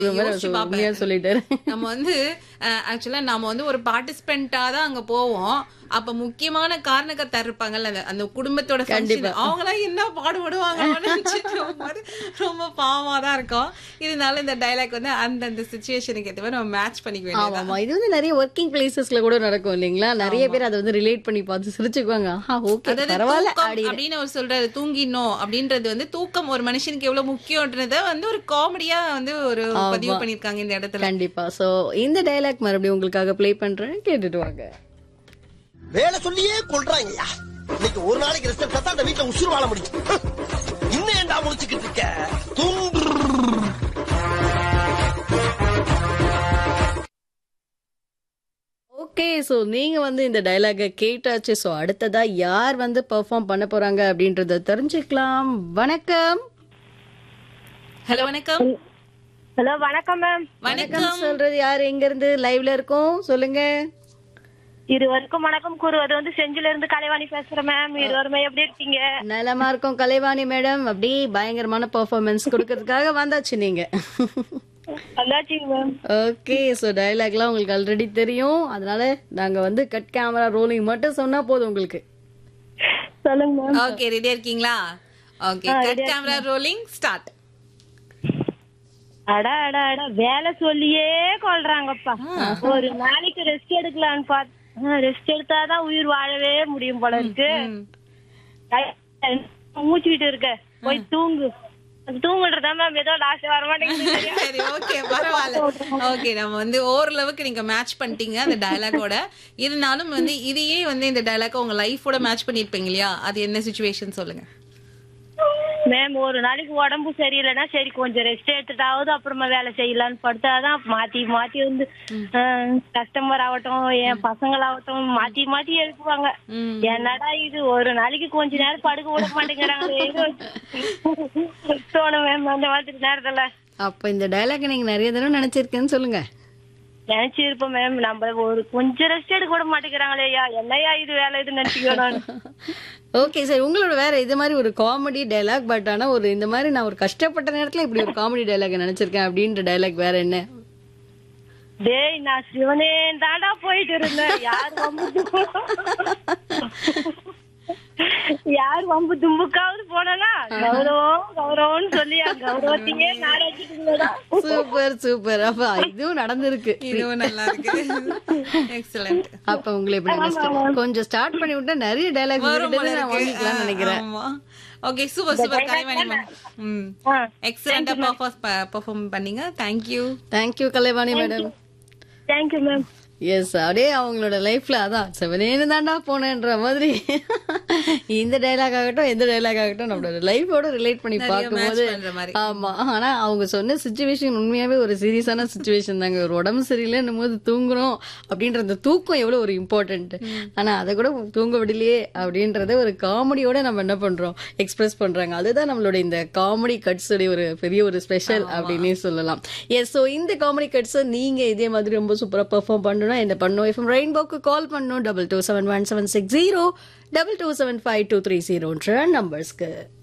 யோசிச்சு பார்ப்பேன். உண்மையா சொல்லிட்டாரு நம்ம வந்து ஆக்சுவலா நாம வந்து ஒரு பார்ட்டிசிபென்ட்டா தான் அங்க போவோம் அப்ப முக்கியமான காரணக்கர்த்தா இருப்பாங்கல்ல அந்த- அந்த குடும்பத்தோட function, அவங்களாம் என்ன பாடுபடுவாங்க ரொம்ப பாவமா தான் இருக்கும் இதனால இந்த டைலாக் வந்து அந்தந்த சுச்சுவேஷனுக்கு ஏற்ற மாதிரி நம்ம மேட்ச் பண்ணிக்க வேண்டியது ஆமா இது வந்து நிறைய ஒர்க்கிங் பிளேசஸ்ல கூட நடக்கும் இல்லைங்களா நிறைய பேர் அதை வந்து ரிலேட் பண்ணி பார்த்து சிரிச்சுக்குவாங்க ஆஹா ஓகே அதாவது பரவாயில்ல தூக்கம் அப்படி அப்படின்னு அவர் சொல்றாரு தூங்கினோம் அப்படின்றது வந்து தூக்கம் ஒரு மனுஷனுக்கு எவ்வளவு முக்கியன்றத வந்து ஒரு காமெடியா வந்து ஒரு பதிவு பண்ணிருக்காங்க இந்த இடத்துல கண்டிப்பா சோ இந்த டைலாக் மறுபடியும் உங்களுக்காக ப்ளே பண்றேன் கேட்டுட்டு வாங்க வேலை சொல்லியே கொள்றாங்கய்யா இன்னைக்கு ஒரு நாளைக்கு ரெஸ்ட் எடுத்தா தான் அந்த வீட்டுல உசுறு வாழ முடியும் இன்னும் ஏன்டா முடிச்சுக்கிட்டு இருக்க தூங்கு ஓகே சோ நீங்க வந்து இந்த டைலாக கேட்டாச்சு சோ அடுத்ததா யார் வந்து பெர்ஃபார்ம் பண்ண போறாங்க அப்படின்றத தெரிஞ்சுக்கலாம் வணக்கம் ஹலோ வணக்கம் ஹலோ வணக்கம் மேம் வணக்கம் சொல்றது யார் எங்க இருந்து லைவ்ல இருக்கோம் சொல்லுங்க இருவருக்கும் வணக்கம் கூறுவது வந்து செஞ்சில இருந்து கலைவாணி பேசுறேன் மேம் இருவருமே எப்படி இருக்கீங்க நலமா இருக்கும் கலைவாணி மேடம் அப்படி பயங்கரமான பெர்ஃபார்மன்ஸ் கொடுக்கறதுக்காக வந்தாச்சு நீங்க நல்லாச்சிங்க மேம் ஓகே ஸோ டைலாக்லாம் உங்களுக்கு ஆல்ரெடி தெரியும் அதனால நாங்க வந்து கட் கேமரா ரோலிங் மட்டும் சொன்னா போதும் உங்களுக்கு சொல்லுங்க மேம் ஓகே ரெடியா இருக்கீங்களா okay cut camera rolling start அட அட அட வேலை சொல்லியே கொள்றாங்கப்பா ஒரு நாளைக்கு ரெஸ்ட் எடுக்கலாம்னு பார்த்து ரெஸ்ட் எடுத்தாதான் உயிர் வாழவே முடியும் போல இருக்கு மூச்சுக்கிட்டு இருக்க போய் தூங்கு அது தூங்குறதா மேம் ஏதோ லாஸ்ட் வர மாட்டேங்குது சரி ஓகே பரவாயில்ல ஓகே நம்ம வந்து ஓரளவுக்கு நீங்க மேட்ச் பண்ணிட்டீங்க அந்த டயலாகோட இருந்தாலும் வந்து இதையே வந்து இந்த டயலாக உங்க லைஃபோட மேட்ச் பண்ணிருப்பீங்க இல்லையா அது என்ன சுச்சுவேஷன் சொல்லுங்க மேம் ஒரு நாளைக்கு உடம்பு சரியில்லைன்னா சரி கொஞ்சம் ரெஸ்ட் எடுத்துட்டாவது அப்புறமா வேலை செய்யலாம்னு படுத்தாதான் மாத்தி மாத்தி வந்து கஸ்டமர் ஆகட்டும் என் பசங்களாகட்டும் மாத்தி மாத்தி எழுப்புவாங்க என்னடா இது ஒரு நாளைக்கு கொஞ்ச நேரம் படுக்க விட மாட்டேங்கிறாங்களே தோணும் மேம் அந்த மாதிரி நேரத்துல அப்ப இந்த டைலாக் நீங்க நிறைய தடவை நினைச்சிருக்கேன்னு சொல்லுங்க நினைச்சிருப்போம் மேம் நம்ம ஒரு கொஞ்சம் ரெஸ்ட் எடுக்க விட மாட்டேங்கிறாங்களே ஐயா என்னையா இது வேலை இது நினைச்சுக்கணும் ஓகே சார் உங்களோட வேற இது மாதிரி ஒரு காமெடி டைலாக் பட் ஆனா ஒரு இந்த மாதிரி நான் ஒரு கஷ்டப்பட்ட நேரத்துல இப்படி ஒரு காமெடி டைலாக் நினைச்சிருக்கேன் அப்படின்ற டைலாக் வேற என்ன டேய் நான் சிவனே தாண்டா போயிட்டு இருந்தேன் யார் வம்பு தும்பு- யார் வம்பு தும்புக்காவது போனா கௌரவம் கௌரவம்னு சொல்லி அந்த கௌரவத்தையே நாடாச்சிட்டு சூப்பர் சூப்பர் அப்ப இதுவும் நடந்திருக்கு இதுவும் நல்லா இருக்கு எக்ஸலண்ட் அப்ப உங்களை இப்படி next கொஞ்சம் ஸ்டார்ட் பண்ணி விட்டா நிறைய டைலாக் நான் வாங்கிக்கலாம்னு நினைக்கிறேன் ஆமா okay super super Kalaivani ma'am ம் எக்ஸலண்டா பெர்ஃபார்ம் பண்ணீங்க thank you thank you Kalaivani madam thank you ma'am yes அப்படியே அவங்களோட லைஃப்ல அதான் செவனேன்னு தாண்டா போனேன்ற மாதிரி இந்த டைலாக் ஆகட்டும் எந்த டைலாக் ஆகட்டும் நம்மளோட லைஃபோட ரிலேட் பண்ணி பார்க்கும்போது பண்ற மாதிரி. ஆமா ஆனா அவங்க சொன்ன சுச்சுவேஷன் உண்மையாவே ஒரு சீரியஸான சுச்சுவேஷன் தாங்க ஒரு உடம்பு சரியில்லைன்னும் போது தூங்குறோம் அப்படின்ற அந்த தூக்கம் எவ்வளவு ஒரு இம்பார்ட்டன்ட் ஆனா அதை கூட தூங்க விடலையே அப்படின்றத ஒரு காமெடியோட நம்ம என்ன பண்றோம் எக்ஸ்பிரஸ் பண்றாங்க அதுதான் நம்மளோட இந்த காமெடி கட்ஸ் உடைய ஒரு பெரிய ஒரு ஸ்பெஷல் அப்படின்னே சொல்லலாம் எஸ் ஸோ இந்த காமெடி கட்ஸை நீங்க இதே மாதிரி ரொம்ப சூப்பரா பெர்ஃபார்ம் பண்ணணும்னா என்ன பண்ணும் எஃப்எம் ரெயின்போக்கு கால் பண்ணணும் double two seven one seven six zero double two seven five two three ஜீரோன்ற நம்பர்ஸ்க்கு